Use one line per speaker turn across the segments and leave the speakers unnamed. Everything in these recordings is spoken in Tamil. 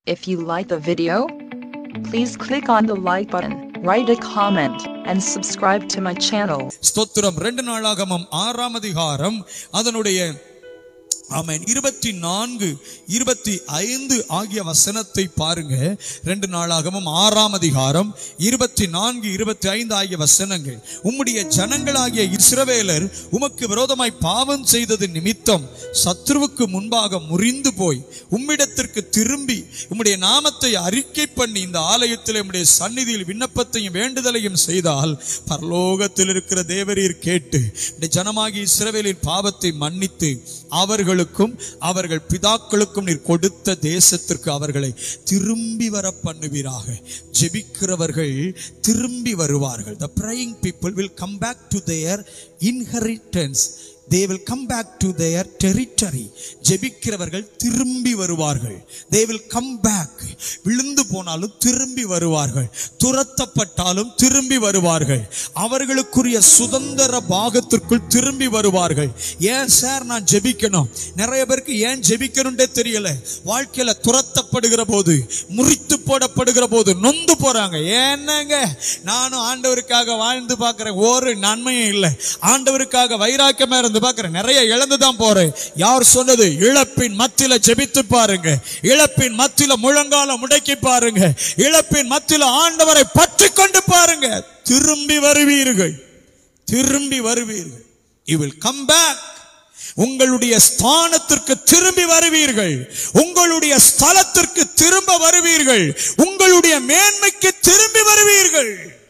If you like the video, please click on the like button, write a comment, and subscribe to my channel.
ஸ்தோத்திரம் ரெண்டு நாளாகமம் ஆறாம் அதிகாரம் அதனுடைய ஆமென் இருபத்தி நான்கு இருபத்தி ஐந்து ஆகிய வசனத்தை பாருங்க ரெண்டு நாளாகமும் ஆறாம் அதிகாரம் இருபத்தி நான்கு இருபத்தி ஐந்து ஆகிய வசனங்கள் உம்முடைய ஜனங்களாகிய இஸ்ரவேலர் உமக்கு விரோதமாய் பாவம் செய்தது நிமித்தம் சத்ருவுக்கு முன்பாக முறிந்து போய் உம்மிடத்திற்கு திரும்பி உம்முடைய நாமத்தை அறிக்கை பண்ணி இந்த ஆலயத்தில் உம்முடைய சந்நிதியில் விண்ணப்பத்தையும் வேண்டுதலையும் செய்தால் பரலோகத்தில் இருக்கிற தேவரீர் கேட்டு இந்த ஜனமாகி இஸ்ரவேலின் பாவத்தை மன்னித்து அவர்களுக்கும் அவர்கள் பிதாக்களுக்கும் நீர் கொடுத்த தேசத்திற்கு அவர்களை திரும்பி வர பண்ணுவீராக ஜெபிக்கிறவர்கள் திரும்பி வருவார்கள் the praying people will come back to their inheritance they will come back to their territory ஜெபிக்கிறவர்கள் திரும்பி வருவார்கள் they will come back விழுந்து போனாலும் திரும்பி வருவார்கள் துரத்தப்பட்டாலும் திரும்பி வருவார்கள் அவர்களுக்குரிய சுதந்திர பாகத்திற்குள் திரும்பி வருவார்கள் ஏன் சார் நான் ஜெபிக்கணும் நிறைய பேருக்கு ஏன் ஜெபிக்கணும்னே தெரியல வாழ்க்கையில துரத்தப்படுகிற போது முறித்து போடப்படுகிற போது நொந்து போறாங்க என்னங்க நானும் ஆண்டவருக்காக வாழ்ந்து பார்க்கிறேன் ஒரு நன்மையும் இல்லை ஆண்டவருக்காக வைராக்கியமா இருந்து பார்க்கிறேன் நிறைய இழந்து தான் போறேன் யார் சொன்னது இழப்பின் மத்தியில ஜெபித்து பாருங்க இழப்பின் மத்தியில முழங்கால முடக்கி பாருங்க இழப்பின் மத்தியில ஆண்டவரை பற்றி கொண்டு பாருங்க திரும்பி வருவீர்கள் திரும்பி வருவீர்கள் you will come back உங்களுடைய ஸ்தானத்திற்கு திரும்பி வருவீர்கள் உங்களுடைய ஸ்தலத்திற்கு திரும்ப வருவீர்கள் உங்களுடைய மேன்மைக்கு திரும்பி வருவீர்கள்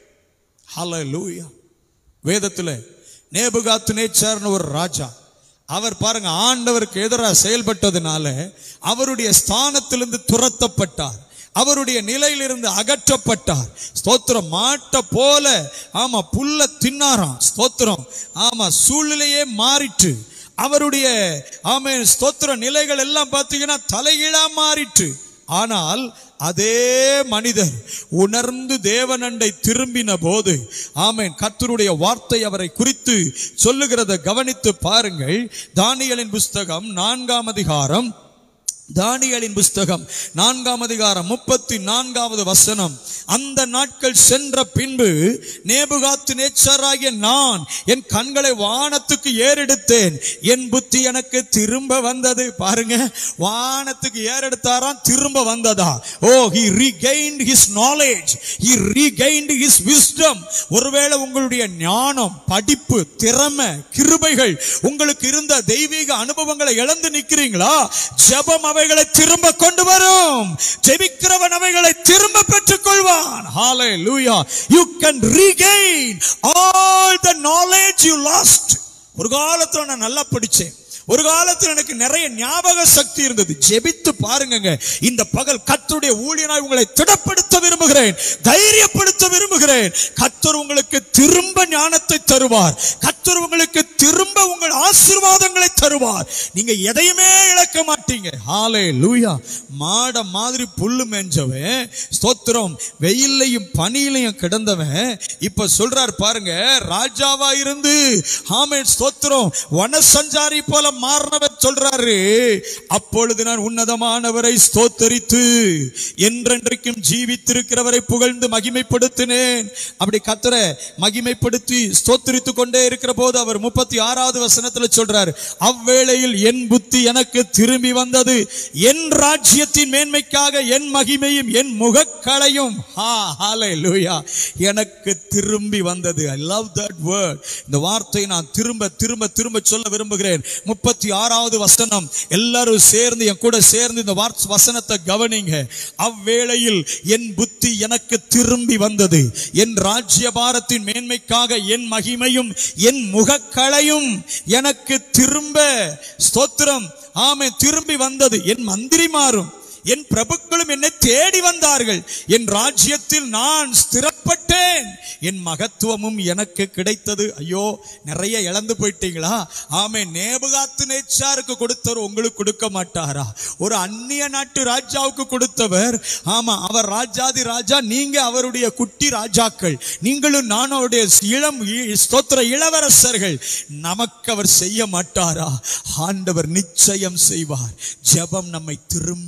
ஹalleluya வேதத்துல நேபுகாத்து நேச்சார்னு ஒரு ராஜா அவர் பாருங்க ஆண்டவருக்கு எதிராக செயல்பட்டதுனால அவருடைய ஸ்தானத்திலிருந்து துரத்தப்பட்டார் அவருடைய நிலையிலிருந்து அகற்றப்பட்டார் ஸ்தோத்திரம் மாட்ட போல ஆமா புல்ல தின்னாராம் ஸ்தோத்திரம் ஆமா சூழ்நிலையே மாறிட்டு அவருடைய ஆமே ஸ்தோத்திர நிலைகள் எல்லாம் பார்த்தீங்கன்னா தலைகீழா மாறிட்டு ஆனால் அதே மனிதர் உணர்ந்து தேவனண்டை திரும்பின போது ஆமேன் கர்த்தருடைய வார்த்தை அவரை குறித்து சொல்லுகிறத கவனித்து பாருங்கள் தானியலின் புஸ்தகம் நான்காம் அதிகாரம் தானியலின் புஸ்தகம் நான்காம் அதிகாரம் முப்பத்தி நான்காவது வசனம் அந்த நாட்கள் சென்ற பின்பு நேபுகாத்து நேச்சராகிய நான் என் கண்களை வானத்துக்கு ஏறெடுத்தேன் என் புத்தி எனக்கு திரும்ப வந்தது பாருங்க வானத்துக்கு ஏறெடுத்தாராம் திரும்ப வந்ததா ஓ he regained his knowledge he regained his wisdom ஒருவேளை உங்களுடைய ஞானம் படிப்பு திறமை கிருபைகள் உங்களுக்கு இருந்த தெய்வீக அனுபவங்களை இழந்து நிக்கிறீங்களா ஜெபம் அவைகளை திரும்ப கொண்டு வரும் ஜெபிக்கிறவன் அவைகளை திரும்ப பெற்றுக் கொள்வான் hallelujah you can regain all the knowledge you lost ஒரு காலத்துல நான் நல்லா படிச்சேன் ஒரு காலத்தில் எனக்கு நிறைய ஞாபக சக்தி இருந்தது ஜெபித்து பாருங்க இந்த பகல் கத்தருடைய ஊழியனாய் உங்களை திடப்படுத்த விரும்புகிறேன் தைரியப்படுத்த விரும்புகிறேன் கத்தர் உங்களுக்கு திரும்ப ஞானத்தை தருவார் கத்தர் உங்களுக்கு திரும்ப உங்கள் ஆசீர்வாதங்களை தருவார் நீங்க எதையுமே இழக்க மாட்டீங்க ஹாலே லூயா மாட மாதிரி புல்லு மேஞ்சவன் ஸ்தோத்திரம் வெயிலையும் பனியிலையும் கிடந்தவன் இப்ப சொல்றார் பாருங்க ராஜாவா இருந்து ஆமேன் ஸ்தோத்திரம் வனசஞ்சாரி போல மாறினவர் சொல்றாரு அப்பொழுது நான் உன்னதமானவரை ஸ்தோத்தரித்து என்றென்றைக்கும் ஜீவித்திருக்கிறவரை புகழ்ந்து மகிமைப்படுத்தினேன் அப்படி கத்தர மகிமைப்படுத்தி ஸ்தோத்தரித்து கொண்டே இருக்கிற போது அவர் முப்பத்தி ஆறாவது வசனத்துல சொல்றாரு அவ்வேளையில் என் புத்தி எனக்கு திரும்பி வந்தது என் ராஜ்யத்தின் மேன்மைக்காக என் மகிமையும் என் முகக்களையும் ஹா ஹalleluya எனக்கு திரும்பி வந்தது ஐ லவ் தட் வேர்ட் இந்த வார்த்தையை நான் திரும்ப திரும்ப திரும்ப சொல்ல விரும்புகிறேன் முப்பத்தி ஆறாவது வசனம் எல்லாரும் சேர்ந்து என் கூட சேர்ந்து இந்த வார்த்தை வசனத்தை கவனிங்க அவ்வேளையில் என் புத்தி எனக்கு திரும்பி வந்தது என் ராஜ்யபாரத்தின் மேன்மைக்காக என் மகிமையும் என் முகக்களையும் எனக்கு திரும்ப ஸ்தோத்திரம் ஆமே திரும்பி வந்தது என் மந்திரிமாரும் என் பிரபுக்களும் என்னை தேடி வந்தார்கள் என் ராஜ்யத்தில் நான் ஸ்திரப்பட்டேன் என் மகத்துவமும் எனக்கு கிடைத்தது ஐயோ நிறைய இழந்து போயிட்டீங்களா ஆமே நேபுகாத்து நேச்சாருக்கு கொடுத்தவர் உங்களுக்கு கொடுக்க மாட்டாரா ஒரு அந்நிய நாட்டு ராஜாவுக்கு கொடுத்தவர் ஆமா அவர் ராஜாதி ராஜா நீங்க அவருடைய குட்டி ராஜாக்கள் நீங்களும் நானும் அவருடைய இளம் இ- ஸ்தோத்திர இளவரசர்கள் நமக்கு அவர் செய்ய மாட்டாரா ஆண்டவர் நிச்சயம் செய்வார் ஜெபம் நம்மை திரும்பி வர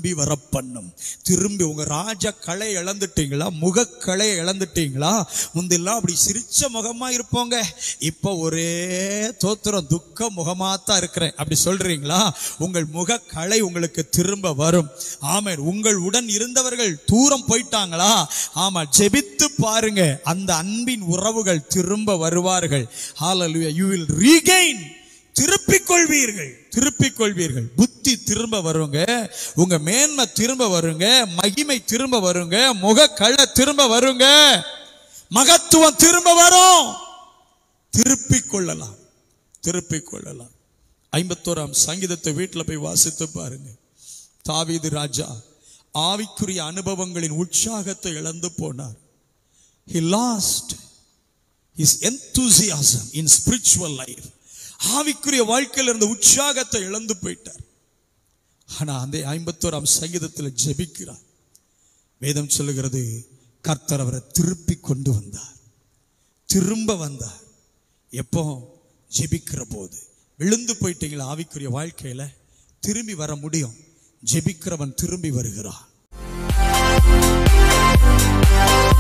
பண்ணும் திரும்பி உங்க ராஜ கலை இழந்துட்டீங்களா முகக்கலை இழந்துட்டீங்களா முந்தெல்லாம் அப்படி சிரிச்ச முகமா இருப்போங்க இப்ப ஒரே தோத்திரம் துக்க முகமா தான் இருக்கிறேன் அப்படி சொல்றீங்களா உங்கள் முகக்கலை உங்களுக்கு திரும்ப வரும் ஆமென் உங்கள் உடன் இருந்தவர்கள் தூரம் போயிட்டாங்களா ஆமா ஜெபித்து பாருங்க அந்த அன்பின் உறவுகள் திரும்ப வருவார்கள் ஹalleluya you will regain திருப்பிக் கொள்வீர்கள் திருப்பிக் கொள்வீர்கள் புத்தி திரும்ப வருங்க உங்க மேன்மை திரும்ப வருங்க மகிமை திரும்ப வருங்க முகக்கள திரும்ப வருங்க மகத்துவம் திரும்ப வரும் திருப்பிக் கொள்ளலாம் திருப்பிக் கொள்ளலாம் ஐம்பத்தோராம் சங்கீதத்தை வீட்டுல போய் வாசித்து பாருங்க தாவீது ராஜா ஆவிக்குரிய அனுபவங்களின் உற்சாகத்தை இழந்து போனார் he lost his enthusiasm in spiritual life ஆவிக்குரிய வாழ்க்கையில் இருந்த உற்சாகத்தை இழந்து போயிட்டார் ஆனா அந்த ஐம்பத்தோராம் சங்கீதத்தில் ஜெபிக்கிறார் வேதம் சொல்லுகிறது கர்த்தர் அவரை திருப்பி கொண்டு வந்தார் திரும்ப வந்தார் எப்போ ஜெபிக்கிற போது விழுந்து போயிட்டீங்களா ஆவிக்குரிய வாழ்க்கையில திரும்பி வர முடியும் ஜெபிக்கிறவன் திரும்பி வருகிறான்